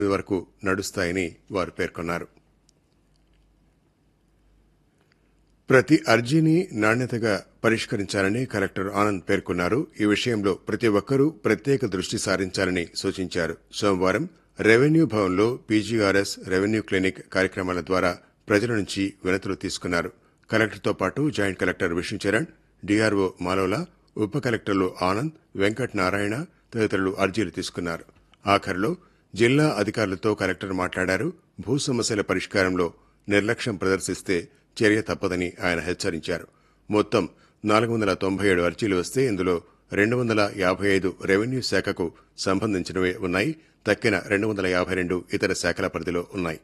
వరకు నడుస్తాయని వారు పేర్కొన్నారు ప్రతి అర్జీని నాణ్యతగా పరిష్కరించాలని కలెక్టర్ ఆనంద్ పేర్కొన్నారు ఈ విషయంలో ప్రతి ఒక్కరూ ప్రత్యేక దృష్టి సారించాలని సూచించారు సోమవారం రెవెన్యూ భవన్లో పీజీఆర్ఎస్ రెవెన్యూ క్లినిక్ కార్యక్రమాల ద్వారా ప్రజల నుంచి వినతులు తీసుకున్నారు కలెక్టర్తో పాటు joint collector Vishnucharan DRO Malola ఉప కలెక్టర్లు ఆనంద్ వెంకట్ నారాయణ తదితరులు అర్జీలు తీసుకున్నారు ఆఖరిలో జిల్లా అధికారులతో కలెక్టర్ మాట్లాడారు భూ సమస్యల పరిష్కారంలో నిర్లక్ష్యం ప్రదర్శిస్తే చర్య తప్పదని ఆయన హెచ్చరించారు మొత్తం నాలుగు వందల తొంభై ఏడు అర్జీలు వస్తే ఇందులో రెండు వందల యాభై ఐదు రెవెన్యూ శాఖకు సంబంధించినవే ఉన్నాయి తక్కిన రెండు వందల యాభై రెండు ఇతర శాఖల పరిధిలో ఉన్నాయి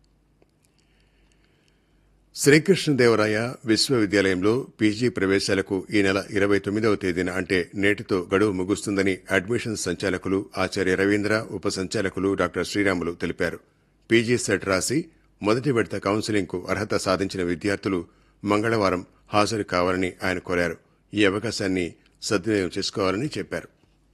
శ్రీకృష్ణదేవరాయ విశ్వవిద్యాలయంలో పీజీ ప్రవేశాలకు ఈ నెల ఇరవై తొమ్మిదవ తేదీన అంటే నేటితో గడువు ముగుస్తుందని అడ్మిషన్ సంచాలకులు ఆచార్య రవీంద్ర ఉప సంచాలకులు డాక్టర్ శ్రీరాములు తెలిపారు పీజీ సెట్ రాసి మొదటి విడత కౌన్సిలింగ్కు అర్హత సాధించిన విద్యార్థులు మంగళవారం హాజరు కావాలని ఆయన కోరారు ఈ అవకాశాన్ని సద్వినియోగం చేసుకోవాలని చెప్పారు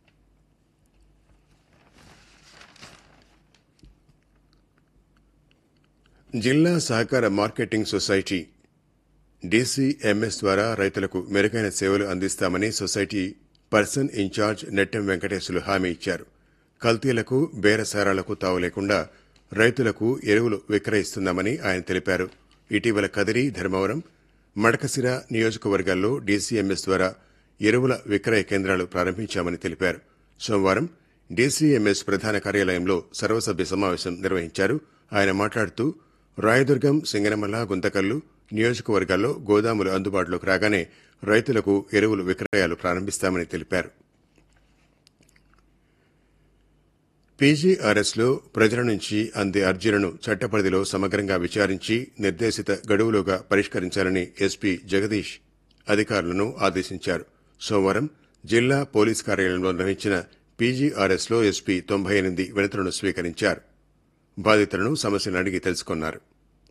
జిల్లా సహకార మార్కెటింగ్ సొసైటీ డీసీఎంఎస్ ద్వారా రైతులకు మెరుగైన సేవలు అందిస్తామని society person in charge Nettem Venkateswarlu హామీ ఇచ్చారు కల్తీలకు బేరసారాలకు తావు లేకుండా రైతులకు ఎరువులు విక్రయిస్తున్నామని ఆయన తెలిపారు ఇటీవల కదిరి ధర్మవరం మడకసిర నియోజకవర్గాల్లో డీసీఎంఎస్ ద్వారా ఎరువుల విక్రయ కేంద్రాలు ప్రారంభించామని తెలిపారు సోమవారం డీసీఎంఎస్ ప్రధాన కార్యాలయంలో సర్వసభ్య సమావేశం నిర్వహించారు ఆయన మాట్లాడుతూ రాయదుర్గం సింగనమల గుంతకల్లు నియోజకవర్గాల్లో గోదాములు అందుబాటులోకి రాగానే రైతులకు ఎరువులు విక్రయాలు ప్రారంభిస్తామని తెలిపారు పీజీఆర్ఎస్లో ప్రజల నుంచి అందే అర్జీలను చట్టపరిధిలో సమగ్రంగా విచారించి నిర్దేశిత గడువులోగా పరిష్కరించాలని ఎస్పీ జగదీష్ అధికారులను ఆదేశించారు సోమవారం జిల్లా పోలీస్ కార్యాలయంలో నిర్వహించిన పీజీఆర్ఎస్లో ఎస్పీ తొంభై ఎనిమిది వినతులను స్వీకరించారు బాధితులను సమస్యలను అడిగి తెలుసుకున్నారు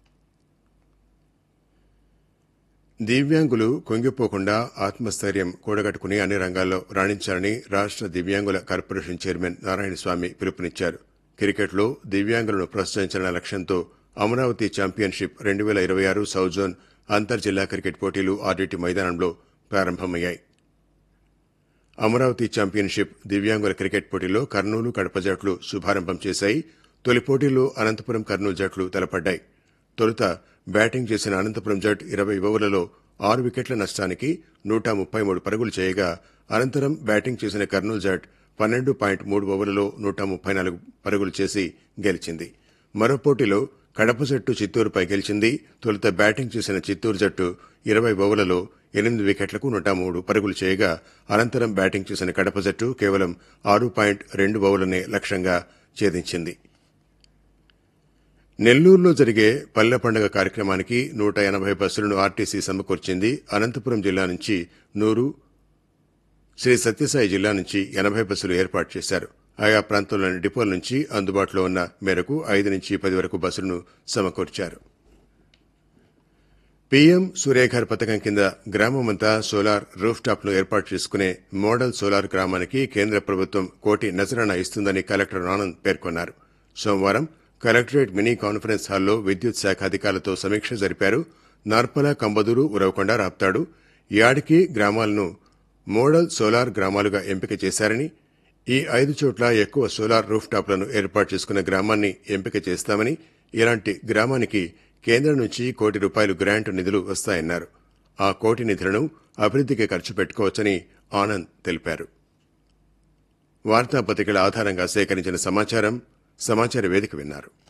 దివ్యాంగులు కుంగిపోకుండా ఆత్మస్థైర్యం కూడగట్టుకుని అన్ని రంగాల్లో రాణించాలని రాష్ట దివ్యాంగుల కార్పొరేషన్ చైర్మన్ నారాయణస్వామి పిలుపునిచ్చారు క్రికెట్లో దివ్యాంగులను ప్రోత్సహించాలన్న లక్ష్యంతో అమరావతి ఛాంపియన్షిప్ రెండు వేల ఇరవై ఆరు సౌత్ జోన్ అంతర్ జిల్లా క్రికెట్ పోటీలు ఆర్డీటీ మైదానంలో ప్రారంభమయ్యాయి అమరావతి ఛాంపియన్షిప్ దివ్యాంగుల క్రికెట్ పోటీలో కర్నూలు కడప జట్లు శుభారంభం చేశాయి తొలి పోటీలో అనంతపురం కర్నూలు జట్లు తలపడ్డాయి తొలుత బ్యాటింగ్ చేసిన అనంతపురం జట్ ఇరవై ఓవర్లలో ఆరు వికెట్ల నష్టానికి నూట ముప్పై మూడు పరుగులు చేయగా అనంతరం బ్యాటింగ్ చేసిన కర్నూలు జట్ పన్నెండు పాయింట్ మూడు ఓవర్లలో నూట ముప్పై నాలుగు పరుగులు చేసి గెలిచింది మరో పోటీలో కడప జట్టు చిత్తూరుపై గెలిచింది తొలుత బ్యాటింగ్ చేసిన చిత్తూరు జట్టు ఇరవై ఓవర్లలో ఎనిమిది వికెట్లకు నూట మూడు పరుగులు చేయగా అనంతరం బ్యాటింగ్ చేసిన కడప జట్టు కేవలం ఆరు పాయింట్ రెండు ఓవర్లనే లక్ష్యంగా ఛేదించింది నెల్లూరులో జరిగే పల్లె పండుగ కార్యక్రమానికి నూట ఎనభై బస్సులను ఆర్టీసీ సమకూర్చింది అనంతపురం జిల్లా నుంచి నూరు శ్రీ సత్యసాయి జిల్లా నుంచి ఎనభై బస్సులు ఏర్పాటు చేశారు ఆయా ప్రాంతంలోని డిపోల నుంచి అందుబాటులో ఉన్న మేరకు ఐదు నుంచి పది వరకు బస్సులను సమకూర్చారు పీఎం సూర్యఘర్ పథకం కింద గ్రామమంతా సోలార్ రూఫ్ టాప్ ను ఏర్పాటు చేసుకునే మోడల్ సోలార్ గ్రామానికి కేంద్ర ప్రభుత్వం కోటి నజరానా ఇస్తుందని కలెక్టర్ ఆనంద్ పేర్కొన్నారు సోమవారం కలెక్టరేట్ మినీ కాన్ఫరెన్స్ హాల్లో విద్యుత్ శాఖ అధికారులతో సమీక్ష జరిపారు నార్పల కంబదూరు ఉరవకొండ రాప్తాడు యాడికి గ్రామాలను మోడల్ సోలార్ గ్రామాలుగా ఎంపిక చేశారని ఈ ఐదు చోట్ల ఎక్కువ సోలార్ రూఫ్ టాప్లను ఏర్పాటు చేసుకున్న గ్రామాన్ని ఎంపిక చేస్తామని ఇలాంటి గ్రామానికి కేంద్రం నుంచి కోటి రూపాయలు గ్రాంట్ నిధులు వస్తాయన్నారు ఆ కోటి నిధులను అభివృద్దికి ఖర్చు పెట్టుకోవచ్చని ఆనంద్ తెలిపారు వార్తాపత్రికల ఆధారంగా సేకరించిన సమాచారం సమాచార వేదిక విన్నారు